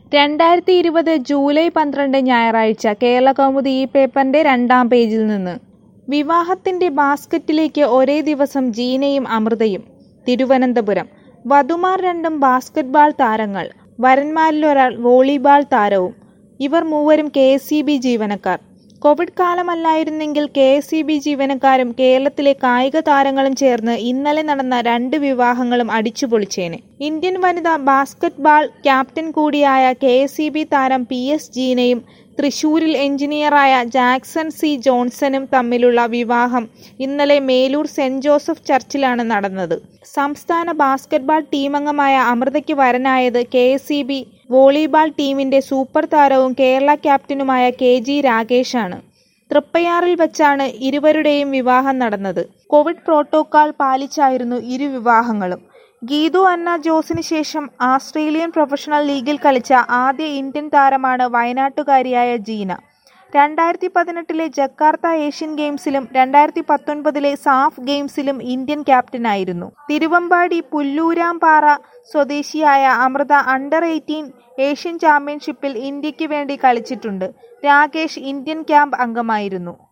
രണ്ടായിരത്തി ഇരുപത് ജൂലൈ പന്ത്രണ്ട് ഞായറാഴ്ച കേരളകൗമുദി ഈ പേപ്പറിന്റെ രണ്ടാം പേജിൽ നിന്ന് വിവാഹത്തിന്റെ ബാസ്ക്കറ്റിലേക്ക് ഒരേ ദിവസം ജീനയും അമൃതയും തിരുവനന്തപുരം വധുമാർ രണ്ടും ബാസ്ക്കറ്റ്ബാൾ താരങ്ങൾ വരന്മാരിലൊരാൾ വോളിബാൾ താരവും ഇവർ മൂവരും കെ എസ് ഇ ബി ജീവനക്കാർ കോവിഡ് കാലമല്ലായിരുന്നെങ്കിൽ കെ എസ് ഇ ബി ജീവനക്കാരും കേരളത്തിലെ കായിക താരങ്ങളും ചേർന്ന് ഇന്നലെ നടന്ന രണ്ട് വിവാഹങ്ങളും അടിച്ചുപൊളിച്ചേനെ ഇന്ത്യൻ വനിതാ ബാസ്ക്കറ്റ് ബാൾ ക്യാപ്റ്റൻ കൂടിയായ കെ എസ് ഇ ബി താരം പി എസ് ജീനയും തൃശൂരിൽ എഞ്ചിനീയറായ ജാക്സൺ സി ജോൺസണും തമ്മിലുള്ള വിവാഹം ഇന്നലെ മേലൂർ സെന്റ് ജോസഫ് ചർച്ചിലാണ് നടന്നത് സംസ്ഥാന ബാസ്ക്കറ്റ്ബാൾ ടീമംഗമായ അമൃതയ്ക്ക് വരനായത് K S E B volleyball ടീമിന്റെ സൂപ്പർ താരവും കേരള ക്യാപ്റ്റനുമായ കെ ജി രാകേഷാണ് തൃപ്പയാറിൽ വച്ചാണ് ഇരുവരുടെയും വിവാഹം നടന്നത് കോവിഡ് പ്രോട്ടോക്കാൾ പാലിച്ചായിരുന്നു ഇരു വിവാഹങ്ങളും ഗീതു അന്ന ജോസിന് ശേഷം ആസ്ട്രേലിയൻ പ്രൊഫഷണൽ ലീഗിൽ കളിച്ച ആദ്യ ഇന്ത്യൻ താരമാണ് വയനാട്ടുകാരിയായ ജീന രണ്ടായിരത്തി പതിനെട്ടിലെ ജക്കാർത്ത ഏഷ്യൻ ഗെയിംസിലും രണ്ടായിരത്തി പത്തൊൻപതിലെ സാഫ് ഗെയിംസിലും ഇന്ത്യൻ ക്യാപ്റ്റനായിരുന്നു തിരുവമ്പാടി പുല്ലൂരാംപാറ സ്വദേശിയായ അമൃത അണ്ടർ എയ്റ്റീൻ ഏഷ്യൻ ചാമ്പ്യൻഷിപ്പിൽ ഇന്ത്യക്ക് വേണ്ടി കളിച്ചിട്ടുണ്ട് രാകേഷ് ഇന്ത്യൻ ക്യാമ്പ് അംഗമായിരുന്നു